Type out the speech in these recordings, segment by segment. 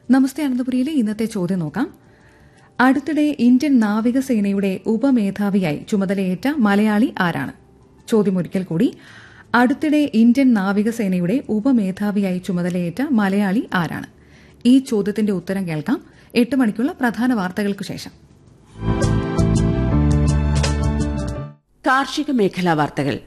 നമസ്തേ അനന്തപുരിയിലെ ഇന്നത്തെ ചോദ്യം നോക്കാം അടുത്തിടെ ഇന്ത്യൻ നാവികസേനയുടെ ഉപമേധാവിയായി ചുമതലയേറ്റ മലയാളി ആരാണ് ചോദ്യം ഒരിക്കൽ കൂടി അടുത്തിടെ ഇന്ത്യൻ നാവികസേനയുടെ ഉപമേധാവിയായി ചുമതലയേറ്റ മലയാളി ആരാണ് ഈ ചോദ്യത്തിന്റെ ഉത്തരം കേൾക്കാം എട്ട് മണിക്കുള്ള പ്രധാന വാർത്തകൾക്ക് ശേഷം കാർഷിക മേഖലാ വാർത്തകൾ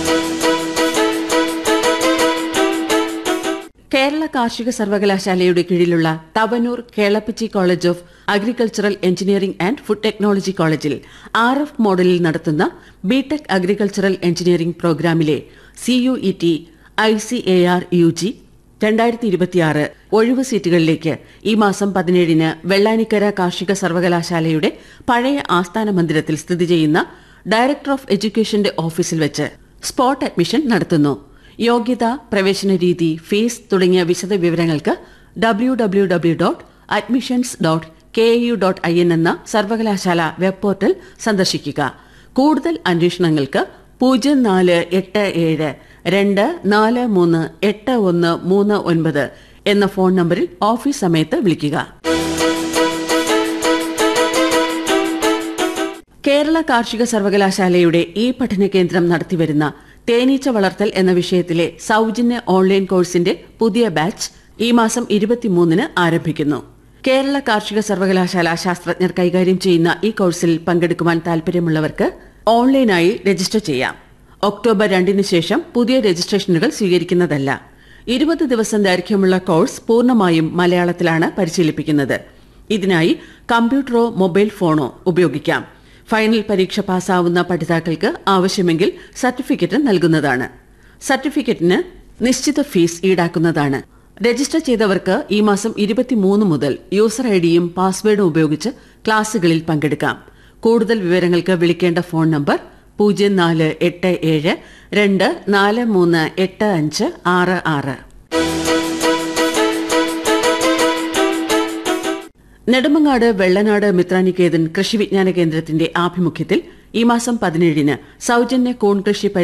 കേരള കാർഷിക സർവകലാശാലയുടെ കീഴിലുള്ള Tavanur Kelappaji college of agricultural engineering and food technology കോളേജിൽ ആർ എഫ് മോഡലിൽ നടത്തുന്ന ബിടെക് അഗ്രികൾച്ചറൽ എഞ്ചിനീയറിംഗ് പ്രോഗ്രാമിലെ CUET I C A R U G രണ്ടായിരത്തി ഇരുപത്തിയാറ് ഒഴിവ് സീറ്റുകളിലേക്ക് ഈ മാസം പതിനേഴിന് വെള്ളാനിക്കര കാർഷിക സർവകലാശാലയുടെ പഴയ ആസ്ഥാന മന്ദിരത്തിൽ സ്ഥിതി ചെയ്യുന്ന ഡയറക്ടർ ഓഫ് എഡ്യൂക്കേഷന്റെ ഓഫീസിൽ വെച്ച് സ്പോട്ട് അഡ്മിഷൻ നടത്തുന്നു യോഗ്യത പ്രവേശന രീതി ഫീസ് തുടങ്ങിയ വിശദ വിവരങ്ങൾക്ക് W W W dot admissions dot K U dot I N എന്ന സർവകലാശാല വെബ് പോർട്ടൽ സന്ദർശിക്കുക കൂടുതൽ അന്വേഷണങ്ങൾക്ക് പൂജ്യം നാല് എട്ട് ഏഴ് രണ്ട് നാല് മൂന്ന് എട്ട് ഒന്ന് മൂന്ന് ഒൻപത് എന്ന ഫോൺ നമ്പറിൽ ഓഫീസ് സമയത്ത് വിളിക്കുക കേരള കാർഷിക സർവകലാശാലയുടെ ഈ പഠന കേന്ദ്രം നടത്തിവരുന്ന തേനീച്ച വളർത്തൽ എന്ന വിഷയത്തിലെ സൌജന്യ ഓൺലൈൻ കോഴ്സിന്റെ പുതിയ ബാച്ച് ഈ മാസം ഇരുപത്തിമൂന്നിന് ആരംഭിക്കുന്നു കേരള കാർഷിക സർവകലാശാല ശാസ്ത്രജ്ഞർ കൈകാര്യം ചെയ്യുന്ന ഈ കോഴ്സിൽ പങ്കെടുക്കുവാൻ താൽപര്യമുള്ളവർക്ക് ഓൺലൈനായി രജിസ്റ്റർ ചെയ്യാം ഒക്ടോബർ രണ്ടിന് ശേഷം പുതിയ രജിസ്ട്രേഷനുകൾ സ്വീകരിക്കുന്നതല്ല ഇരുപത് ദിവസം ദൈർഘ്യമുള്ള കോഴ്സ് പൂർണ്ണമായും മലയാളത്തിലാണ് പരിശീലിപ്പിക്കുന്നത് ഇതിനായി കമ്പ്യൂട്ടറോ മൊബൈൽ ഫോണോ ഉപയോഗിക്കാം ഫൈനൽ പരീക്ഷ പാസ്സാവുന്ന പഠിതാക്കൾക്ക് ആവശ്യമെങ്കിൽ സർട്ടിഫിക്കറ്റ് നൽകുന്നതാണ് സർട്ടിഫിക്കറ്റിന് നിശ്ചിത ഫീസ് ഈടാക്കുന്നതാണ് രജിസ്റ്റർ ചെയ്തവർക്ക് ഈ മാസം ഇരുപത്തിമൂന്ന് മുതൽ യൂസർ ഐഡിയും പാസ്വേഡും ഉപയോഗിച്ച് ക്ലാസുകളിൽ പങ്കെടുക്കാം കൂടുതൽ വിവരങ്ങൾക്ക് വിളിക്കേണ്ട ഫോൺ നമ്പർ പൂജ്യം നാല് എട്ട് ഏഴ് രണ്ട് നാല് മൂന്ന് എട്ട് അഞ്ച് ആറ് ആറ് നെടുമങ്ങാട് വെള്ളനാട് മിത്രാനികേതൻ കൃഷി വിജ്ഞാന കേന്ദ്രത്തിന്റെ ആഭിമുഖ്യത്തിൽ ഈ മാസം പതിനേഴിന് സൌജന്യ കൂൺ കൃഷി